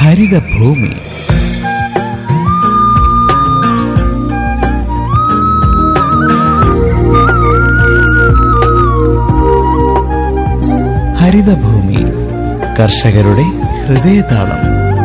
ഹരിതഭൂമി ഹരിതഭൂമി കർഷകരുടെ ഹൃദയതാളം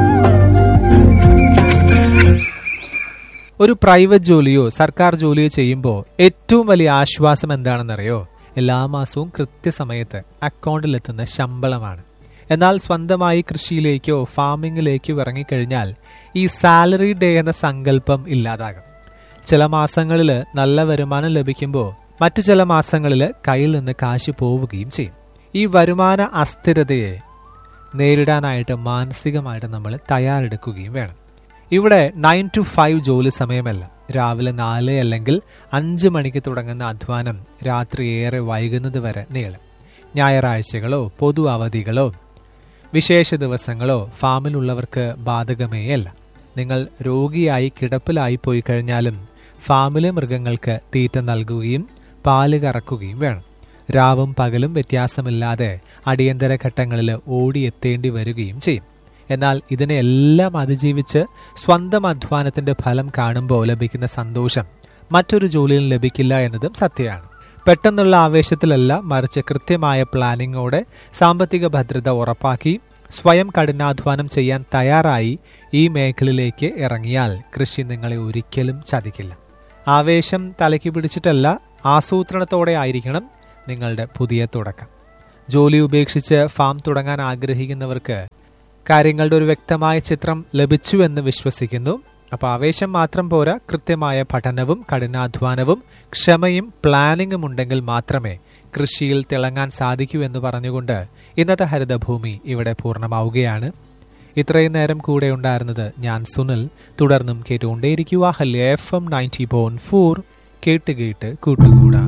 ഒരു പ്രൈവറ്റ് ജോലിയോ സർക്കാർ ജോലിയോ ചെയ്യുമ്പോൾ ഏറ്റവും വലിയ ആശ്വാസം എന്താണെന്നറിയോ എല്ലാ മാസവും കൃത്യസമയത്ത് അക്കൗണ്ടിലെത്തുന്ന ശമ്പളമാണ് എന്നാൽ സ്വന്തമായി കൃഷിയിലേക്കോ ഫാമിങ്ങിലേക്കോ ഇറങ്ങിക്കഴിഞ്ഞാൽ ഈ സാലറി ഡേ എന്ന സങ്കല്പം ഇല്ലാതാകും ചില മാസങ്ങളിൽ നല്ല വരുമാനം ലഭിക്കുമ്പോൾ മറ്റു ചില മാസങ്ങളിൽ കയ്യിൽ നിന്ന് കാശ് പോവുകയും ചെയ്യും ഈ വരുമാന അസ്ഥിരതയെ നേരിടാനായിട്ട് മാനസികമായിട്ട് നമ്മൾ തയ്യാറെടുക്കുകയും വേണം ഇവിടെ നയൻ ടു ഫൈവ് ജോലി സമയമല്ല രാവിലെ നാല് അല്ലെങ്കിൽ അഞ്ച് മണിക്ക് തുടങ്ങുന്ന അധ്വാനം രാത്രി ഏറെ വൈകുന്നത് വരെ നീളും ഞായറാഴ്ചകളോ പൊതു അവധികളോ വിശേഷ ദിവസങ്ങളോ ഫാമിലുള്ളവർക്ക് ബാധകമേയല്ല നിങ്ങൾ രോഗിയായി കിടപ്പിലായി പോയി കഴിഞ്ഞാലും ഫാമിലെ മൃഗങ്ങൾക്ക് തീറ്റ നൽകുകയും പാല് കറക്കുകയും വേണം രാവും പകലും വ്യത്യാസമില്ലാതെ അടിയന്തര ഘട്ടങ്ങളിൽ ഓടിയെത്തേണ്ടി വരികയും ചെയ്യും എന്നാൽ ഇതിനെല്ലാം അതിജീവിച്ച് സ്വന്തം അധ്വാനത്തിന്റെ ഫലം കാണുമ്പോൾ ലഭിക്കുന്ന സന്തോഷം മറ്റൊരു ജോലിയിൽ ലഭിക്കില്ല എന്നതും സത്യമാണ് പെട്ടെന്നുള്ള ആവേശത്തിലല്ല മറിച്ച് കൃത്യമായ പ്ലാനിങ്ങോടെ സാമ്പത്തിക ഭദ്രത ഉറപ്പാക്കി സ്വയം കഠിനാധ്വാനം ചെയ്യാൻ തയ്യാറായി ഈ മേഖലയിലേക്ക് ഇറങ്ങിയാൽ കൃഷി നിങ്ങളെ ഒരിക്കലും ചതിക്കില്ല ആവേശം തലയ്ക്ക് പിടിച്ചിട്ടല്ല ആസൂത്രണത്തോടെ ആയിരിക്കണം നിങ്ങളുടെ പുതിയ തുടക്കം ജോലി ഉപേക്ഷിച്ച് ഫാം തുടങ്ങാൻ ആഗ്രഹിക്കുന്നവർക്ക് കാര്യങ്ങളുടെ ഒരു വ്യക്തമായ ചിത്രം ലഭിച്ചു എന്ന് വിശ്വസിക്കുന്നു അപ്പോൾ ആവേശം മാത്രം പോരാ കൃത്യമായ പഠനവും കഠിനാധ്വാനവും ക്ഷമയും പ്ലാനിങ്ങും ഉണ്ടെങ്കിൽ മാത്രമേ കൃഷിയിൽ തിളങ്ങാൻ സാധിക്കൂ എന്ന് പറഞ്ഞുകൊണ്ട് ഇന്നത്തെ ഹരിതഭൂമി ഇവിടെ പൂർണ്ണമാവുകയാണ് ഇത്രയും നേരം കൂടെ ഉണ്ടായിരുന്നത് ഞാൻ സുനിൽ തുടർന്നും കേട്ടുകൊണ്ടേയിരിക്കുക ഹല്യ F M ninety point four കേട്ട് കേട്ട് കൂട്ടുകൂടാം